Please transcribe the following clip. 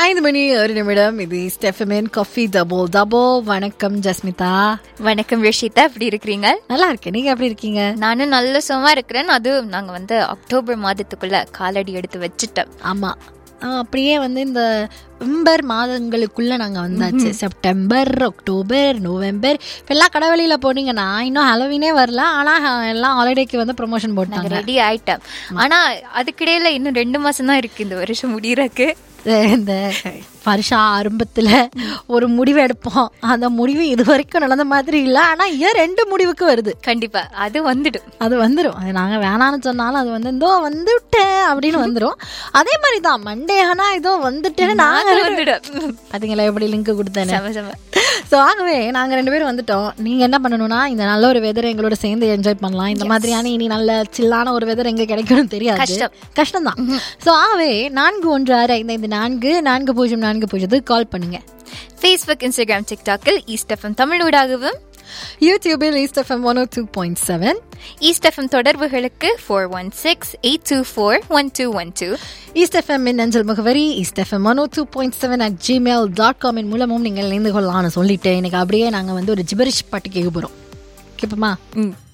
ஐந்து மணி ஒரு நிமிடம் இது ஸ்டெஃபமின் காஃபி டபுள் டபுள் வணக்கம் ஜஸ்மிதா வணக்கம் ரிஷிதா எப்படி இருக்கிறீங்க நல்லா இருக்கேன் நீங்க எப்படி இருக்கீங்க நானும் நல்ல சுகமா இருக்கிறேன் அது நாங்க வந்து அக்டோபர் மாதத்துக்குள்ள காலடி எடுத்து வச்சுட்டோம் ஆமா ஆ, அப்படியே வந்து இந்த நவம்பர் மாதங்களுக்குள்ள நாங்க வந்தாச்சு செப்டம்பர் அக்டோபர் நவம்பர் இப்ப எல்லாம் கடவெளியில போனீங்கன்னா இன்னும் ஹலோவினே வரல ஆனா அஹ், எல்லாம் ஹாலிடேக்கு வந்து ப்ரொமோஷன் நாங்க போட்டாங்க ரெடி ஆயிட்டோம் ஆனா அதுக்கிடையில இன்னும் ரெண்டு மாசம் தான் இருக்கு இந்த வருஷம் முடியறக்கு இந்த வருஷா ஆரம்பத்துல ஒரு முடிவு எடுப்போம் அந்த முடிவு இது வரைக்கும் நடந்த மாதிரி இல்ல ஆனா ஏன் ரெண்டு முடிவுக்கு வருது கண்டிப்பா அது வந்துடும் அது வந்துடும் அது நாங்க வேணாம்னு சொன்னாலும் அது வந்து இதோ வந்துட்டேன் அப்படின்னு வந்துடும் அதே மாதிரி தான் மண்டே ஆனா இதோ வந்துட்டேன்னு நாங்க அது வந்துடும் பாத்தீங்களா எப்படி லிங்க் கொடுத்தேன்னு செம செம ஸோ ஆகவே நாங்க ரெண்டு பேரும் வந்துட்டோம் நீங்க என்ன பண்ணணும்னா இந்த நல்ல ஒரு வெதர் எங்களோட சேர்ந்து என்ஜாய் பண்ணலாம் இந்த மாதிரியான இனி நல்ல சில்லான ஒரு வெதர் எங்க கிடைக்கும்னு தெரியாது கஷ்டம். கஷ்டம் தான் ஸோ ஆகவே நான்கு ஒன்று ஆறு ஐந்து ஐந்து நான்கு நான்கு பூஜ்ஜியம் நான்கு பூஜ்ஜியத்துக்கு கால் பண்ணுங்க ஃபேஸ்புக் இன்ஸ்டாகிராம் டிக்டாக்கில் ஈஸ்ட் எஃப்எம் தமிழ் ஊடாகவும் யூடியூபில் East FM one two point seven East FM தொடர்புகளுக்கு four one six eight two four one two one two East FM இன் அஞ்சல் முகவரி East FM one two point seven at Gmail dot காமின் மூலமும் நீங்கள் இணைந்து கொள்ளலாம்னு சொல்லிட்டு எனக்கு அப்படியே நாங்கள் வந்து ஒரு ஜிபரிஷ் பாட்டு கேட்க போகிறோம் கேட்போமா ம்